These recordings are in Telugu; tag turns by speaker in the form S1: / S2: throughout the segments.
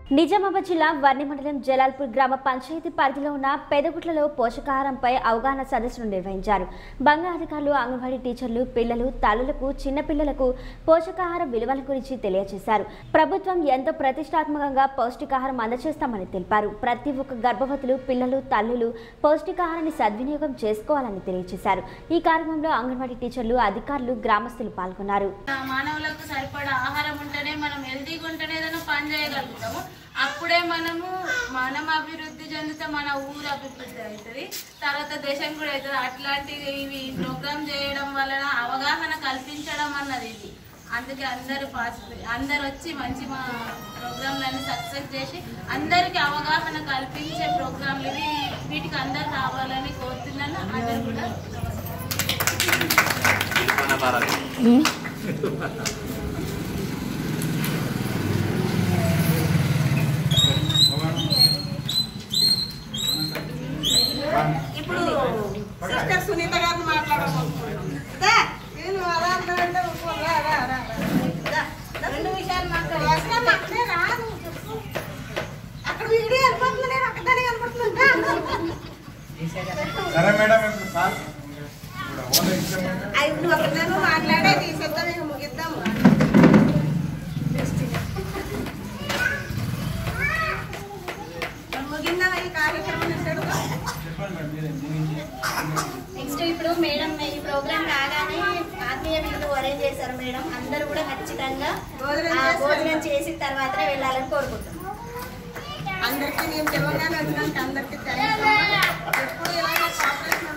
S1: నిజామాబాద్ జిల్లా వర్ణి మండలం జలాల్పూర్ గ్రామ పంచాయతీ పరిధిలో ఉన్న పెదగుట్లలో పోషకాహారంపై అవగాహన సదస్సును నిర్వహించారు బంగా అధికారులు అంగన్వాడీ టీచర్లు పిల్లలు తల్లులకు చిన్నపిల్లలకు పోషకాహార విలువల గురించి తెలియజేశారు ప్రభుత్వం ఎంతో ప్రతిష్టాత్మకంగా పౌష్టికాహారం అందజేస్తామని తెలిపారు ప్రతి ఒక్క గర్భవతులు పిల్లలు తల్లులు పౌష్టికాహారాన్ని సద్వినియోగం చేసుకోవాలని తెలియజేశారు ఈ కార్యక్రమంలో అంగన్వాడీ టీచర్లు అధికారులు గ్రామస్తులు పాల్గొన్నారు
S2: ఆ మానవులకు సరిపడా ఆహారం ఉంటేనే మనం హెల్తీగా ఉంటేనే ఏదైనా పని చేయగలుగుతాము అప్పుడే మనము మనం అభివృద్ధి చెందితే మన ఊరు అభివృద్ధి అవుతుంది తర్వాత దేశం కూడా అవుతుంది అట్లాంటి ఇవి ప్రోగ్రామ్ చేయడం వలన అవగాహన కల్పించడం అన్నది ఇది అందుకే అందరూ పార్టిసిపేట్ అందరు వచ్చి మంచి మా ప్రోగ్రాంలన్నీ సక్సెస్ చేసి అందరికీ అవగాహన కల్పించే ప్రోగ్రాంలు ఇవి వీటికి అందరు రావాలని కోరుతున్నాను అందరు కూడా
S3: ఇప్పుడు సిస్టర్ సునీత గారిని మాట్లాడబోతున్నాను నేను అలా అంటానంటే ఊరుకో, రా, రా, రా, రా. దా, రెండు విషయాలు మాట్లాడాలి రాదు చెప్పు. అక్కడ వీడియో వెళ్ళిపోతుంది నేను అక్కడనే కనపడుతున్నాను
S4: సరే మేడం ఇప్పుడు సార్ ఇప్పుడు ఓన్ ఎగ్జామ్ అంటే
S3: అవి నువ్వు ఒకరితో మాట్లాడే తీసేద్దాం ఇక ముగిద్దాము ముగిందా ఈ కార్యక్రమం ఇస్తాడు
S4: చెప్పండి మేడం మీరే ముగించి
S5: నెక్స్ట్ ఇప్పుడు మేడం ఈ ప్రోగ్రామ్ రాగానే ఆత్మీయ విందు అరేంజ్ చేశారు మేడం అందరూ కూడా ఖచ్చితంగా
S3: భోజనం
S5: ఆ
S3: చేస్తారు.
S5: భోజనం చేసిన తర్వాతనే వెళ్ళాలని కోరుకుంటున్నాం
S3: అందరికీ నేను తెలంగాణ వచ్చినాక అందరికీ థ్యాంక్స్ ఎప్పుడు ఇలాగే కోఆపరేషన్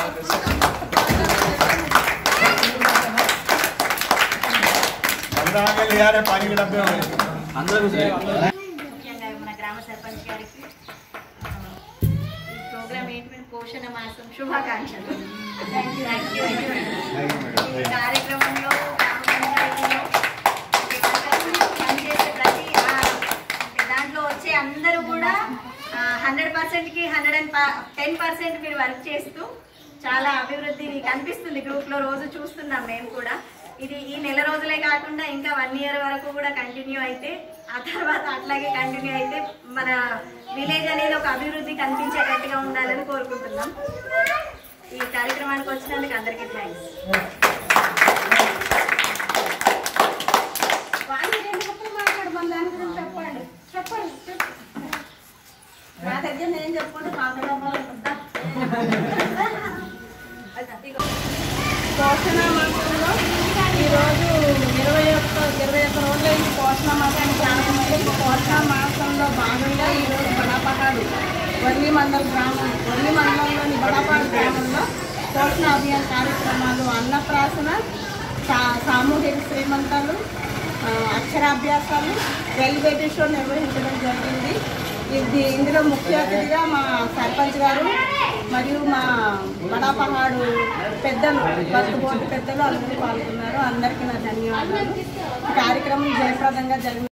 S4: అందాక లేరే పనికి డబ్బే ఉంది
S5: ముఖ్యంగా మన గ్రామ సర్పంచ్ గారికి ఆ, ఈ ప్రోగ్రామ్ ఏంటి పోషణ మాసం శుభాకాంక్షలు Thank you, thank you, thank you. ఈ కార్యక్రమంలో గ్రామ పంచాయతీలో పనిచేసే ప్రతి ఆ, దాంట్లో వచ్చే అందరూ కూడా హండ్రెడ్ పర్సెంట్కి హండ్రెడ్ అండ్ టెన్ పర్సెంట్ మీరు వర్క్ చేస్తూ చాలా అభివృద్ధి కనిపిస్తుంది గ్రూప్లో రోజు చూస్తున్నాం మేము కూడా ఇది ఈ నెల రోజులే కాకుండా ఇంకా వన్ ఇయర్ వరకు కూడా కంటిన్యూ అయితే ఆ తర్వాత అట్లాగే కంటిన్యూ అయితే మన విలేజ్ అనేది ఒక అభివృద్ధి కనిపించేటట్టుగా ఉండాలని కోరుకుంటున్నాం ఈ కార్యక్రమానికి వచ్చినందుకు అందరికీ థ్యాంక్స్
S3: వాళ్ళు రెండు ముక్కలు మాట్లాడమని దాని గురించి చెప్పండి చెప్పండి చెప్పు. నా దగ్గర నేను చెప్పుకుంటే కాకుండా పోషణ మాసంలో ఈరోజు ఇరవై ఒక్క ఇరవై ఒక్క రోజులైంది పోషణ మాసాన్ని ప్రారంభించి పోషణ మాసంలో భాగంగా ఈరోజు బడాపహాడు వర్లి మండల గ్రామం వర్లి మండలంలోని బడాపాడు గ్రామంలో పోషణ అభియాన్ కార్యక్రమాలు అన్నప్రాసన సా- సామూహిక శ్రీమంతాలు ఆ, అక్షరాభ్యాసాలు రైల్వే షో నిర్వహించడం జరిగింది ఇది ఇందులో ముఖ్య అతిథిగా మా సర్పంచ్ గారు మరియు మా బడాపహాడు పెద్దలు బస్సు బోర్డు పెద్దలు అందరూ పాల్గొన్నారు అందరికీ నా ధన్యవాదాలు ఈ కార్యక్రమం జయప్రదంగా జరిగి